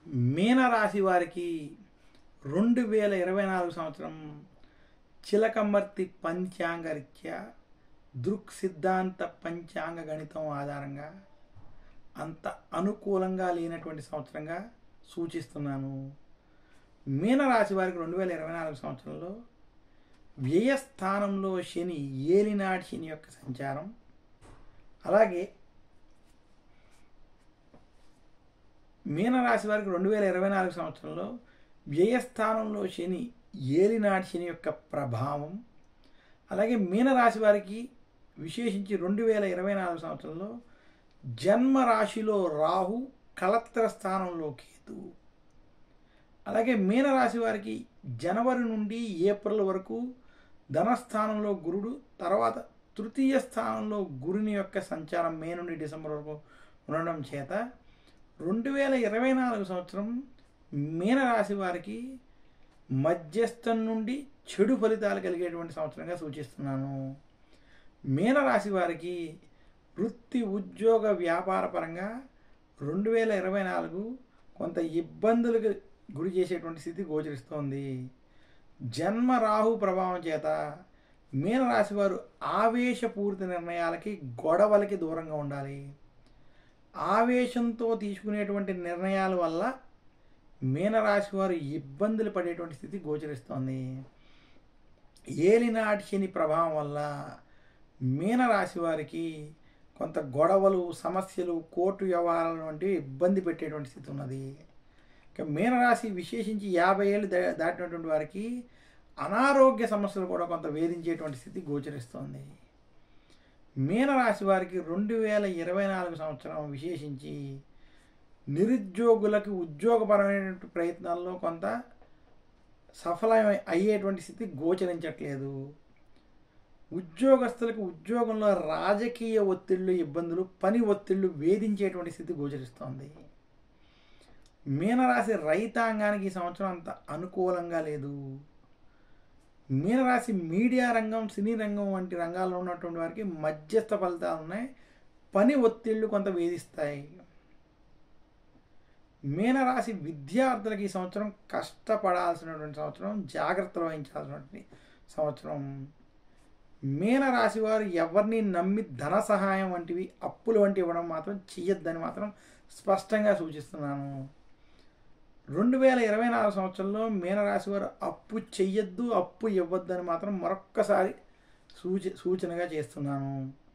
మీనరాశి వారికి రెండు వేల ఇరవై నాలుగు సంవత్సరం చిలకమర్తి పంచాంగ రీత్యా దృక్ సిద్ధాంత పంచాంగ గణితం ఆధారంగా అంత అనుకూలంగా లేనటువంటి సంవత్సరంగా సూచిస్తున్నాను మీనరాశి వారికి రెండు వేల ఇరవై నాలుగు సంవత్సరంలో వ్యయస్థానంలో శని ఏలినాటి శని యొక్క సంచారం అలాగే మీనరాశి వారికి రెండు వేల ఇరవై నాలుగు సంవత్సరంలో వ్యయస్థానంలో శని ఏలినాటి శని యొక్క ప్రభావం అలాగే మీనరాశి వారికి విశేషించి రెండు వేల ఇరవై నాలుగు సంవత్సరంలో జన్మ రాశిలో రాహు కలత్ర స్థానంలో కేతు అలాగే మీనరాశి వారికి జనవరి నుండి ఏప్రిల్ వరకు ధనస్థానంలో గురుడు తర్వాత తృతీయ స్థానంలో గురుని యొక్క సంచారం మే నుండి డిసెంబర్ వరకు ఉండడం చేత రెండు వేల ఇరవై నాలుగు సంవత్సరం మీనరాశి వారికి మధ్యస్థం నుండి చెడు ఫలితాలు కలిగేటువంటి సంవత్సరంగా సూచిస్తున్నాను మీనరాశి వారికి వృత్తి ఉద్యోగ వ్యాపార పరంగా రెండు వేల ఇరవై నాలుగు కొంత ఇబ్బందులకు గురి చేసేటువంటి స్థితి గోచరిస్తోంది జన్మ రాహు ప్రభావం చేత మీనరాశి వారు ఆవేశపూరిత నిర్ణయాలకి గొడవలకి దూరంగా ఉండాలి ఆవేశంతో తీసుకునేటువంటి నిర్ణయాల వల్ల మీనరాశి వారు ఇబ్బందులు పడేటువంటి స్థితి గోచరిస్తోంది ఏలినాటి శని ప్రభావం వల్ల మీనరాశి వారికి కొంత గొడవలు సమస్యలు కోర్టు వ్యవహారాలు వంటివి ఇబ్బంది పెట్టేటువంటి స్థితి ఉన్నది ఇక మీనరాశి విశేషించి యాభై ఏళ్ళు దా దాటినటువంటి వారికి అనారోగ్య సమస్యలు కూడా కొంత వేధించేటువంటి స్థితి గోచరిస్తోంది మీనరాశి వారికి రెండు వేల ఇరవై నాలుగు సంవత్సరం విశేషించి నిరుద్యోగులకు ఉద్యోగపరమైనటువంటి ప్రయత్నాల్లో కొంత సఫలం అయ్యేటువంటి స్థితి గోచరించట్లేదు ఉద్యోగస్తులకు ఉద్యోగంలో రాజకీయ ఒత్తిళ్ళు ఇబ్బందులు పని ఒత్తిళ్ళు వేధించేటువంటి స్థితి గోచరిస్తోంది మీనరాశి రైతాంగానికి ఈ సంవత్సరం అంత అనుకూలంగా లేదు మీనరాశి మీడియా రంగం సినీ రంగం వంటి రంగాల్లో ఉన్నటువంటి వారికి మధ్యస్థ ఫలితాలు ఉన్నాయి పని ఒత్తిళ్లు కొంత వేధిస్తాయి మీనరాశి విద్యార్థులకు ఈ సంవత్సరం కష్టపడాల్సినటువంటి సంవత్సరం జాగ్రత్తలు వహించాల్సినటువంటి సంవత్సరం మీనరాశి వారు ఎవరిని నమ్మి ధన సహాయం వంటివి అప్పులు వంటివి ఇవ్వడం మాత్రం చెయ్యొద్దని మాత్రం స్పష్టంగా సూచిస్తున్నాను రెండు వేల ఇరవై నాలుగు సంవత్సరంలో మీనరాశి వారు అప్పు చెయ్యొద్దు అప్పు ఇవ్వద్దని మాత్రం మరొక్కసారి సూచ సూచనగా చేస్తున్నాను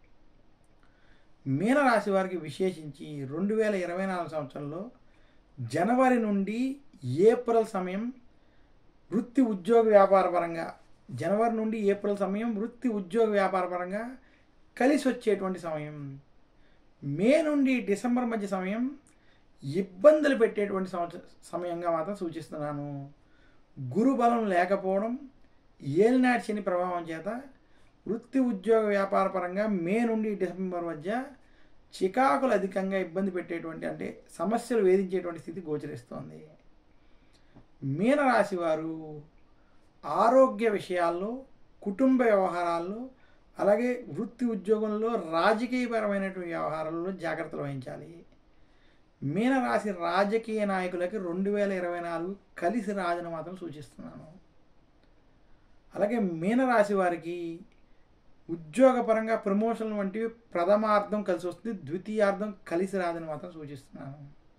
మీనరాశి వారికి విశేషించి రెండు వేల ఇరవై నాలుగు సంవత్సరంలో జనవరి నుండి ఏప్రిల్ సమయం వృత్తి ఉద్యోగ వ్యాపార పరంగా జనవరి నుండి ఏప్రిల్ సమయం వృత్తి ఉద్యోగ వ్యాపార పరంగా కలిసి వచ్చేటువంటి సమయం మే నుండి డిసెంబర్ మధ్య సమయం ఇబ్బందులు పెట్టేటువంటి సంవత్సర సమయంగా మాత్రం సూచిస్తున్నాను గురుబలం లేకపోవడం ఏలినాటి శని ప్రభావం చేత వృత్తి ఉద్యోగ వ్యాపార పరంగా మే నుండి డిసెంబర్ మధ్య చికాకులు అధికంగా ఇబ్బంది పెట్టేటువంటి అంటే సమస్యలు వేధించేటువంటి స్థితి గోచరిస్తోంది మీనరాశి వారు ఆరోగ్య విషయాల్లో కుటుంబ వ్యవహారాల్లో అలాగే వృత్తి ఉద్యోగంలో రాజకీయపరమైనటువంటి వ్యవహారాల్లో జాగ్రత్తలు వహించాలి మీనరాశి రాజకీయ నాయకులకి రెండు వేల ఇరవై నాలుగు కలిసి రాజని మాత్రం సూచిస్తున్నాను అలాగే మీనరాశి వారికి ఉద్యోగపరంగా ప్రమోషన్ వంటివి ప్రథమార్థం కలిసి వస్తుంది ద్వితీయార్థం కలిసి రాదని మాత్రం సూచిస్తున్నాను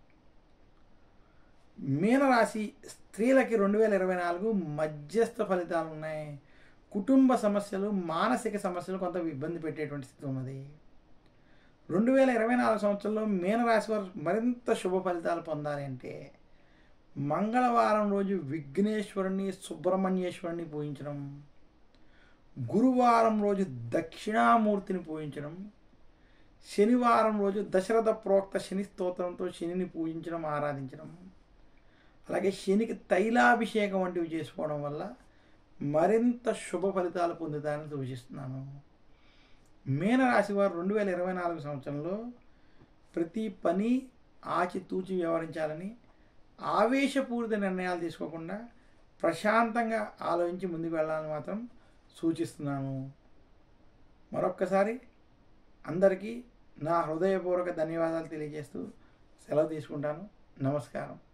మీనరాశి స్త్రీలకి రెండు వేల ఇరవై నాలుగు మధ్యస్థ ఫలితాలు ఉన్నాయి కుటుంబ సమస్యలు మానసిక సమస్యలు కొంత ఇబ్బంది పెట్టేటువంటి స్థితి ఉన్నది రెండు వేల ఇరవై నాలుగు సంవత్సరంలో మీనరాశి వారు మరింత శుభ ఫలితాలు పొందాలి అంటే మంగళవారం రోజు విఘ్నేశ్వరుని సుబ్రహ్మణ్యేశ్వరుని పూజించడం గురువారం రోజు దక్షిణామూర్తిని పూజించడం శనివారం రోజు దశరథ ప్రోక్త శని స్తోత్రంతో శనిని పూజించడం ఆరాధించడం అలాగే శనికి తైలాభిషేకం వంటివి చేసుకోవడం వల్ల మరింత శుభ ఫలితాలు పొందుతారని సూచిస్తున్నాను మీనరాశి వారు రెండు వేల ఇరవై నాలుగు సంవత్సరంలో ప్రతి పని ఆచితూచి వ్యవహరించాలని ఆవేశపూరిత నిర్ణయాలు తీసుకోకుండా ప్రశాంతంగా ఆలోచించి ముందుకు వెళ్ళాలని మాత్రం సూచిస్తున్నాను మరొక్కసారి అందరికీ నా హృదయపూర్వక ధన్యవాదాలు తెలియజేస్తూ సెలవు తీసుకుంటాను నమస్కారం